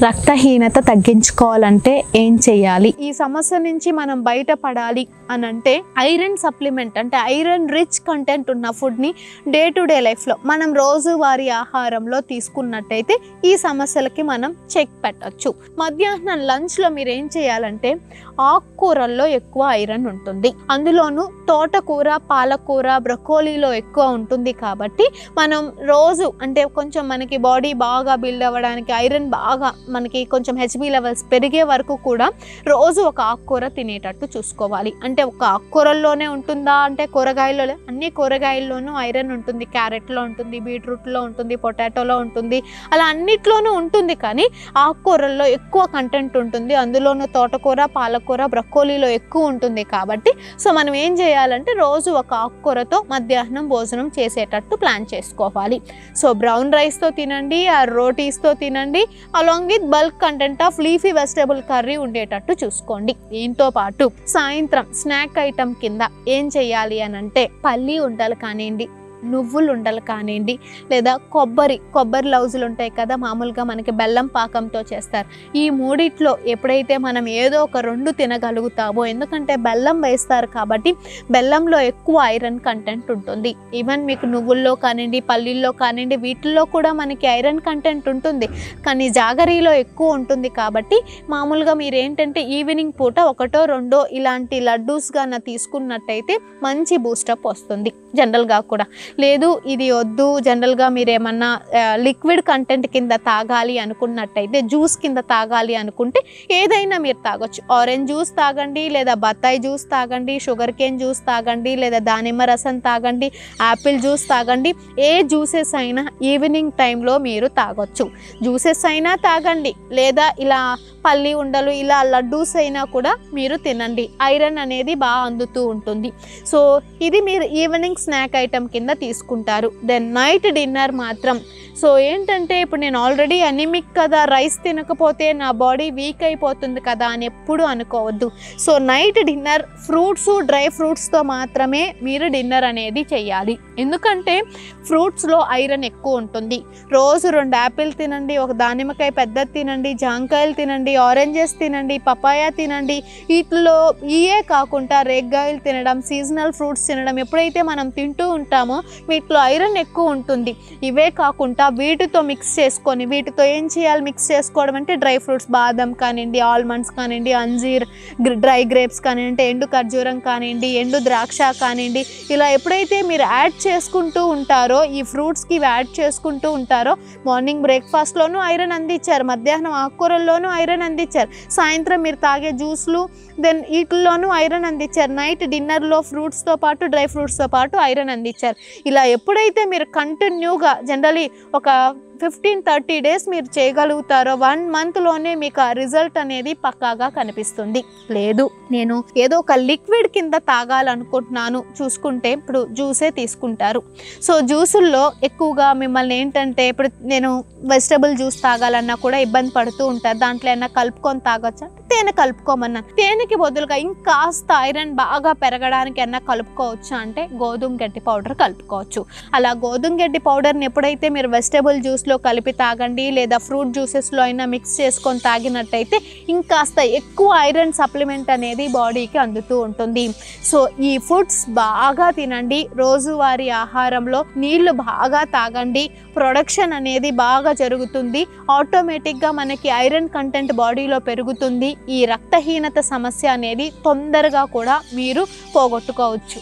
రక్తహీనత తగ్గించుకోవాలంటే ఏం చేయాలి ఈ సమస్య నుంచి మనం బయటపడాలి అని అంటే ఐరన్ సప్లిమెంట్ అంటే ఐరన్ రిచ్ కంటెంట్ ఉన్న ఫుడ్ని డే టు డే లైఫ్లో మనం రోజువారీ ఆహారంలో తీసుకున్నట్టయితే ఈ సమస్యలకి మనం చెక్ పెట్టచ్చు మధ్యాహ్నం లంచ్లో మీరు ఏం చేయాలంటే ఆకుకూరల్లో ఎక్కువ ఐరన్ ఉంటుంది అందులోనూ తోటకూర పాలకూర బ్రకోలీలో ఎక్కువ ఉంటుంది కాబట్టి మనం రోజు అంటే కొంచెం మనకి బాడీ బాగా బిల్డ్ అవ్వడానికి ఐరన్ బాగా మనకి కొంచెం హెచ్బి లెవెల్స్ పెరిగే వరకు కూడా రోజు ఒక ఆకుకూర తినేటట్టు చూసుకోవాలి అంటే ఒక ఆకుకూరల్లోనే ఉంటుందా అంటే కూరగాయల్లో లే- అన్ని కూరగాయల్లోనూ ఐరన్ ఉంటుంది క్యారెట్లో ఉంటుంది బీట్రూట్లో ఉంటుంది పొటాటోలో ఉంటుంది అలా అన్నిట్లోనూ ఉంటుంది కానీ ఆకుకూరల్లో ఎక్కువ కంటెంట్ ఉంటుంది అందులోనూ తోటకూర పాలకూర బ్రక్కోలీలో ఎక్కువ ఉంటుంది కాబట్టి సో మనం ఏం చేయాలంటే రోజు ఒక ఆకుకూరతో మధ్యాహ్నం భోజనం చేసేటట్టు ప్లాన్ చేసుకోవాలి సో బ్రౌన్ రైస్తో తినండి ఆ రోటీస్తో తినండి along with bulk content of leafy vegetable curry ఉండేటట్టు చూసుకోండి దీంతో పాటు సాయంత్రం స్నాక్ ఐటమ్ కింద ఏం చేయాలి అని అంటే పల్లి ఉండలు కానివ్వండి నువ్వులు ఉండలు కానివ్వండి లేదా కొబ్బరి కొబ్బరి లౌజులు ఉంటాయి కదా మామూలుగా మనకి బెల్లం పాకంతో చేస్తారు ఈ మూడిట్లో ఎప్పుడైతే మనం ఏదో ఒక రెండు తినగలుగుతామో ఎందుకంటే బెల్లం వేస్తారు కాబట్టి బెల్లంలో ఎక్కువ ఐరన్ కంటెంట్ ఉంటుంది ఈవెన్ మీకు నువ్వుల్లో కానివ్వండి పల్లీల్లో కానివ్వండి వీటిల్లో కూడా మనకి ఐరన్ కంటెంట్ ఉంటుంది కానీ జాగరీలో ఎక్కువ ఉంటుంది కాబట్టి మామూలుగా మీరు ఏంటంటే ఈవినింగ్ పూట ఒకటో రెండో ఇలాంటి లడ్డూస్ గాన తీసుకున్నట్టయితే మంచి బూస్టప్ వస్తుంది జనరల్గా కూడా లేదు ఇది వద్దు జనరల్గా మీరు ఏమన్నా లిక్విడ్ కంటెంట్ కింద తాగాలి అనుకున్నట్టయితే జ్యూస్ కింద తాగాలి అనుకుంటే ఏదైనా మీరు తాగొచ్చు ఆరెంజ్ జ్యూస్ తాగండి లేదా బత్తాయి జ్యూస్ తాగండి షుగర్ కేన్ జ్యూస్ తాగండి లేదా దానిమ్మ రసం తాగండి యాపిల్ జ్యూస్ తాగండి ఏ జ్యూసెస్ అయినా ఈవినింగ్ టైంలో మీరు తాగొచ్చు జ్యూసెస్ అయినా తాగండి లేదా ఇలా పల్లి ఉండలు ఇలా లడ్డూస్ అయినా కూడా మీరు తినండి ఐరన్ అనేది బాగా అందుతూ ఉంటుంది సో ఇది మీరు ఈవినింగ్ స్నాక్ ఐటమ్ కింద తీసుకుంటారు దెన్ నైట్ డిన్నర్ మాత్రం సో ఏంటంటే ఇప్పుడు నేను ఆల్రెడీ అనిమిక్ కదా రైస్ తినకపోతే నా బాడీ వీక్ అయిపోతుంది కదా అని ఎప్పుడు అనుకోవద్దు so night dinner fruits dry ఫ్రూట్స్తో మాత్రమే మీరు డిన్నర్ అనేది చేయాలి ఎందుకంటే ఫ్రూట్స్లో ఐరన్ ఎక్కువ ఉంటుంది రోజు రెండు యాపిల్ తినండి ఒక దానిమ్మకాయ పెద్దది తినండి జాంకాయలు తినండి ఆరెంజెస్ తినండి పపాయా తినండి వీటిలో ఇయే కాకుండా రేగ్గాయలు తినడం సీజనల్ ఫ్రూట్స్ తినడం ఎప్పుడైతే మనం తింటూ ఉంటామో వీటిలో ఐరన్ ఎక్కువ ఉంటుంది ఇవే కాకుండా వీటితో మిక్స్ చేసుకొని వీటితో ఏం చేయాలి మిక్స్ చేసుకోవడం అంటే డ్రై ఫ్రూట్స్ బాదం కానివ్వండి ఆల్మండ్స్ కానివ్వండి అంజీర్ డ్రై గ్రేప్స్ కానివ్వండి ఎండు ఖర్జూరం కానివ్వండి ఎండు ద్రాక్ష కానివ్వండి ఇలా ఎప్పుడైతే మీరు యాడ్ చేసుకుంటూ ఉంటారో ఈ ఫ్రూట్స్కి ఇవి యాడ్ చేసుకుంటూ ఉంటారో మార్నింగ్ బ్రేక్ఫాస్ట్లోనూ ఐరన్ అందించారు మధ్యాహ్నం ఆకుకూరల్లోనూ ఐరన్ అందించారు సాయంత్రం మీరు తాగే జ్యూస్లు దెన్ వీటిల్లోనూ ఐరన్ అందించారు నైట్ డిన్నర్లో ఫ్రూట్స్తో పాటు డ్రై ఫ్రూట్స్తో పాటు ఐరన్ అందించారు ఇలా ఎప్పుడైతే మీరు కంటిన్యూగా జనరలీ ఒక ఫిఫ్టీన్ థర్టీ డేస్ మీరు చేయగలుగుతారో వన్ మంత్లోనే మీకు ఆ రిజల్ట్ అనేది పక్కాగా కనిపిస్తుంది లేదు నేను ఏదో ఒక లిక్విడ్ కింద తాగాలనుకుంటున్నాను చూసుకుంటే ఇప్పుడు జ్యూసే తీసుకుంటారు సో జ్యూసుల్లో ఎక్కువగా మిమ్మల్ని ఏంటంటే ఇప్పుడు నేను వెజిటబుల్ జ్యూస్ తాగాలన్నా కూడా ఇబ్బంది పడుతూ ఉంటారు దాంట్లో ఏమన్నా కలుపుకొని తాగొచ్చా తేనె కలుపుకోమన్నా తేనెకి బదులుగా ఇంకాస్త ఐరన్ బాగా పెరగడానికి అన్నా కలుపుకోవచ్చు అంటే గోధుమ గడ్డి పౌడర్ కలుపుకోవచ్చు అలా గోధుమ గడ్డి పౌడర్ని ఎప్పుడైతే మీరు వెజిటబుల్ జ్యూస్లో కలిపి తాగండి లేదా ఫ్రూట్ జ్యూసెస్లో అయినా మిక్స్ చేసుకొని తాగినట్టయితే ఇంకాస్త ఎక్కువ ఐరన్ సప్లిమెంట్ అనేది బాడీకి అందుతూ ఉంటుంది సో ఈ ఫుడ్స్ బాగా తినండి రోజువారీ ఆహారంలో నీళ్లు బాగా తాగండి ప్రొడక్షన్ అనేది బాగా జరుగుతుంది ఆటోమేటిక్గా మనకి ఐరన్ కంటెంట్ బాడీలో పెరుగుతుంది ఈ రక్తహీనత సమస్య అనేది తొందరగా కూడా మీరు పోగొట్టుకోవచ్చు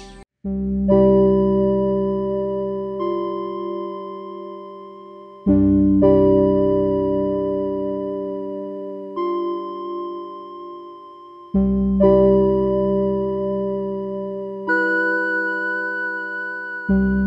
thank you